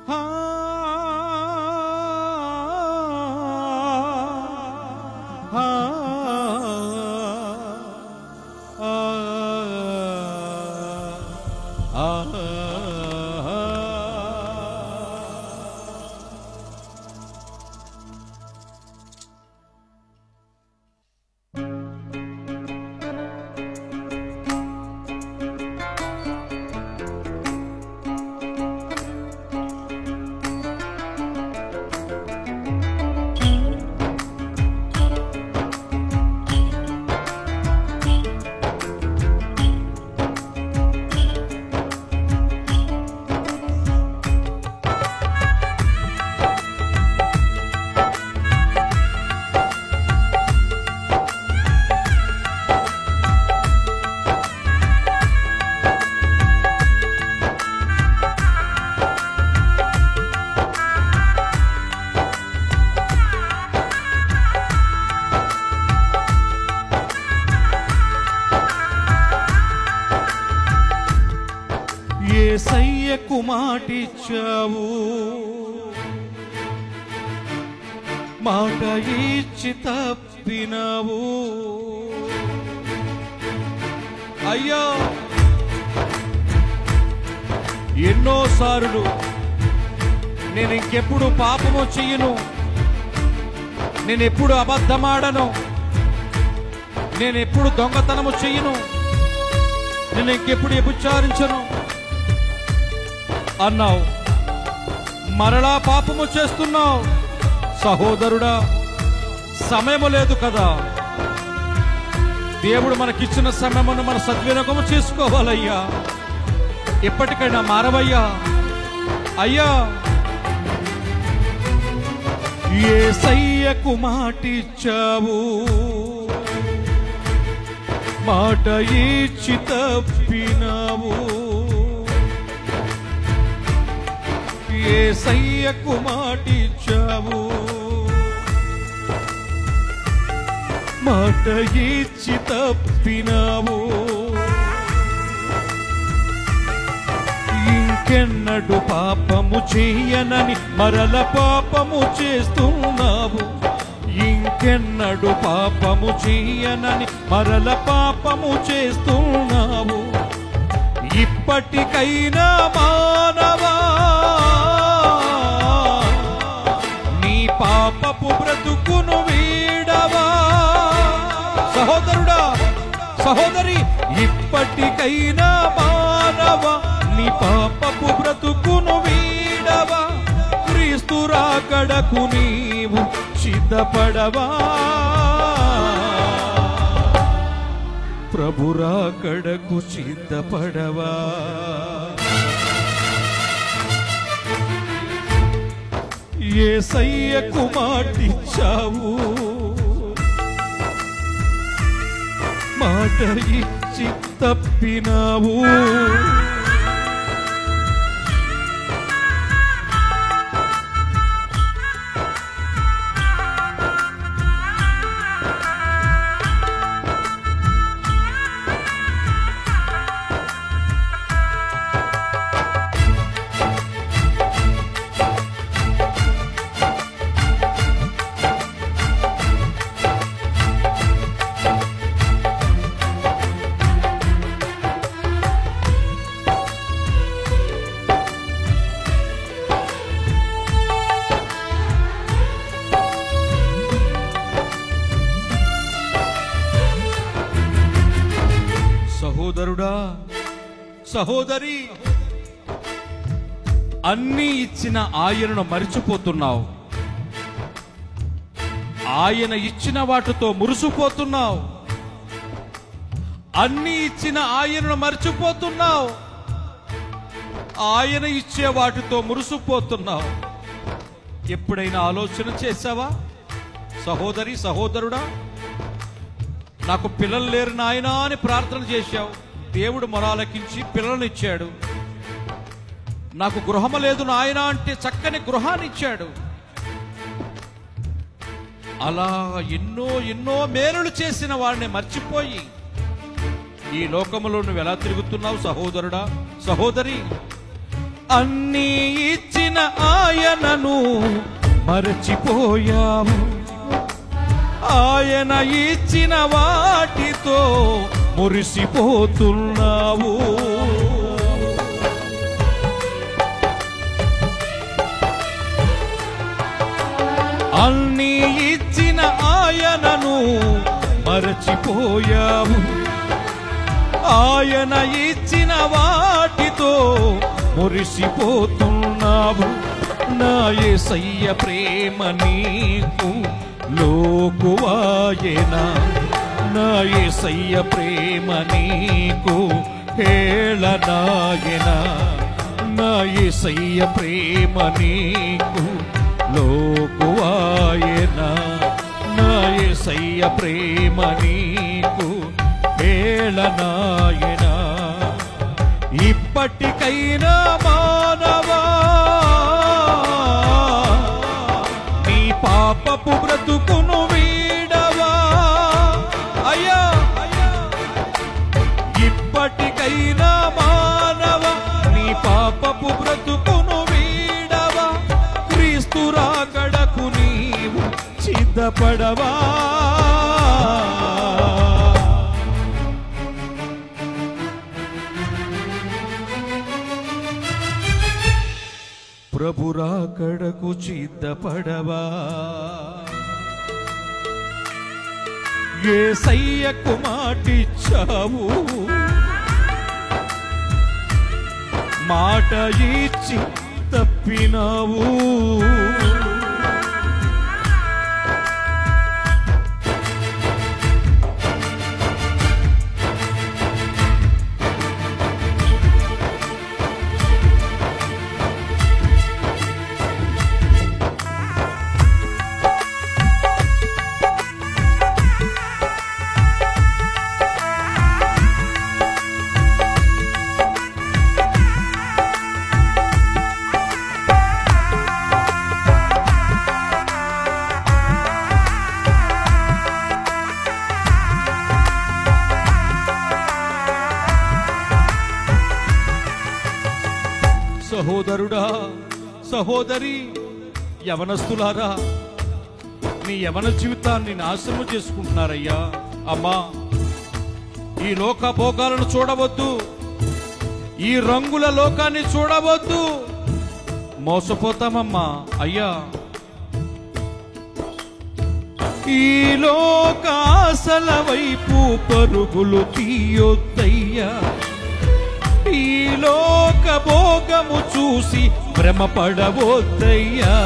ఆ, ఆ, ఆ, ఆ, ఆ. ఏ సయ్యకు మాటిచ్చావు మాట ఇచ్చి తప్పినావు అయ్యా ఎన్నోసార్లు నేను ఇంకెప్పుడు పాపము చెయ్యను నేను ఎప్పుడు అబద్ధమాడను నేను ఎప్పుడు దొంగతనము చెయ్యను నేను ఇంకెప్పుడు వ్యభిచారించను అన్నావు మరలా పాపము చేస్తున్నావు సహోదరుడా సమయము లేదు కదా దేవుడు మనకిచ్చిన సమయమును మన సద్వినియోగము చేసుకోవాలయ్యా ఎప్పటికైనా మారవయ్యా అయ్యా ఏ సయ్యకు మాటిచ్చావు మాట ఇచ్చి తప్పినావు ఏ సయ్యకు మాటిచ్చావు మాట ఇచ్చి తప్పినావు ఇంకెన్నడు పాపము చేయనని మరల పాపము చేస్తున్నావు ఇంకెన్నడు పాపము చేయనని మరల పాపము చేస్తున్నావు ఇప్పటికైనా మానవా నీ పాపపు బ్రతుకును వీడవా సహోదరుడా సహోదరి ఇప్పటికైనా మానవ నీ పాపపు బ్రతుకును వీడవా క్రీస్తు రాకడకు నీవు సిద్ధపడవా ప్రభు రాకడకు సిద్ధపడవా ఏ సయ్యకు మాటిచ్చావు మాట ఇచ్చి తప్పినావు సహోదరుడా సహోదరి అన్నీ ఇచ్చిన ఆయనను మరిచిపోతున్నావు ఆయన ఇచ్చిన వాటితో మురిసిపోతున్నావు అన్ని ఇచ్చిన ఆయనను మర్చిపోతున్నావు ఆయన ఇచ్చే వాటితో మురిసిపోతున్నావు ఎప్పుడైనా ఆలోచన చేశావా సహోదరి సహోదరుడా నాకు పిల్లలు లేరు నాయనా అని ప్రార్థన చేశావు దేవుడు మొరాలకించి పిల్లల్ని ఇచ్చాడు నాకు గృహము లేదు నాయనా అంటే చక్కని గృహాన్ని ఇచ్చాడు అలా ఎన్నో ఎన్నో మేలులు చేసిన వాడిని మర్చిపోయి ఈ లోకములో నువ్వు ఎలా తిరుగుతున్నావు సహోదరుడా సహోదరి అన్నీ ఇచ్చిన ఇచ్చిన ఆయనను మరచిపోయాము ఆయన ఇచ్చిన వాటితో మురిసిపోతున్నావు అన్ని ఇచ్చిన ఆయనను మరచిపోయావు ఆయన ఇచ్చిన వాటితో మురిసిపోతున్నావు నా యేసయ్య ప్రేమ నీకు లోకువాయనా నా యేసయ్య ప్రేమ నీకు హేళనాయనా నా యేసయ్య ప్రేమ నీకు లోకువాయనా నా యేసయ్య ప్రేమ నీకు హేళనాయనా ఇప్పటికైనా మానవా నీ పాపపు బ్రతుకును వీడవా అయ్యా ఇప్పటికైనా మానవ నీ పాపపు బ్రతుకును వీడవా క్రీస్తు రాకడకు నీవు సిద్ధపడవా ప్రభు రాకడకు సిద్ధపడవా ఏ సయ్యకు మాటిచ్చావు మాట ఇచ్చి తప్పినావు సహోదరుడా సహోదరి యవనస్తులారా నీ యవన జీవితాన్ని నాశనం చేసుకుంటున్నారయ్యా అమ్మా ఈ లోక భోగాలను చూడవద్దు ఈ రంగుల లోకాన్ని చూడవద్దు మోసపోతామమ్మా అయ్యా ఈ లోకాసల వైపు పరుగులు తీయొద్దయ్యా ఈ లోక భోగము చూసి భ్రమపడవద్దయ్యా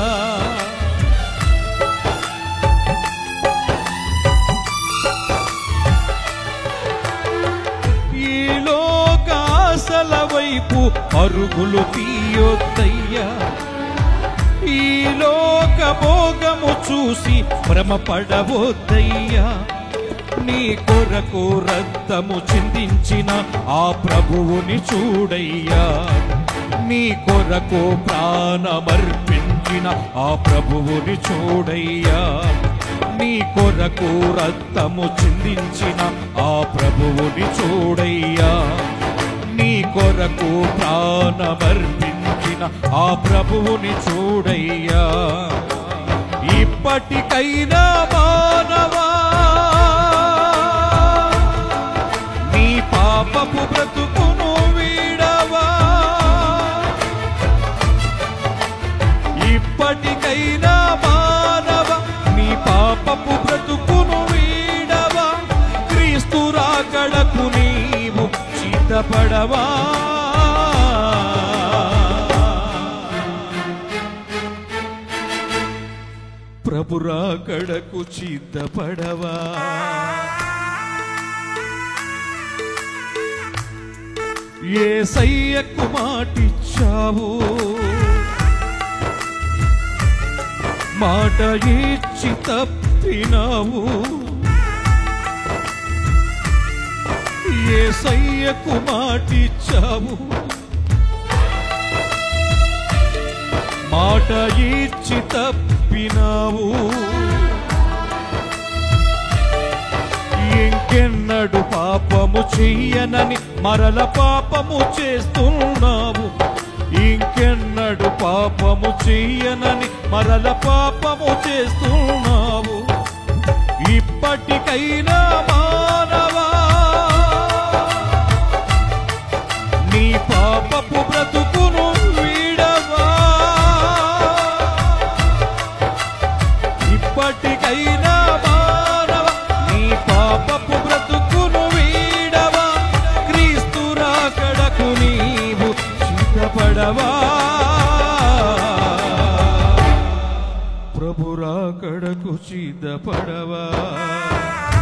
ఈ లోకాసల వైపు పరుగులు తీయొద్దయ్యా ఈ లోక భోగము చూసి భ్రమపడవద్దయ్యా నీ కొరకు రక్తము చిందించిన ఆ ప్రభువుని చూడయ్యా నీ కొరకు ప్రాణమర్పించిన ఆ ప్రభువుని చూడయ్యా నీ కొరకు రక్తము చిందించిన ఆ ప్రభువుని చూడయ్యా నీ కొరకు ప్రాణమర్పించిన ఆ ప్రభువుని చూడయ్యా ఇప్పటికైనా మానవా నీ పాపపు బ్రతుకును వీడవా ఇప్పటికైనా మానవ నీ పాపపు బ్రతుకును వీడవా క్రీస్తు రాకడకు నీవు సిద్ధపడవా ప్రభు రాకడకు సిద్ధపడవా ఏ సయ్యకు మాటిచ్చావు మాట ఇచ్చి తప్పినావు ఏ సయ్యకు మాటిచ్చావు మాట ఇచ్చి తప్పినావు ఇంకెన్నడు పాపము చెయ్యనని మరల పాపము చేస్తున్నావు ఇంకెన్నడు పాపము చెయ్యనని మరల పాపము చేస్తున్నావు ఇప్పటికైనా మానవా నీ పాపపు బ్రతుకును వీడవా ఇప్పటికైనా మానవ నీ పాపపు బ్రతుకును వీడవా క్రీస్తు రాకడకు నీవు సిద్ధపడవా ప్రభు రాకడకు సిద్ధపడవా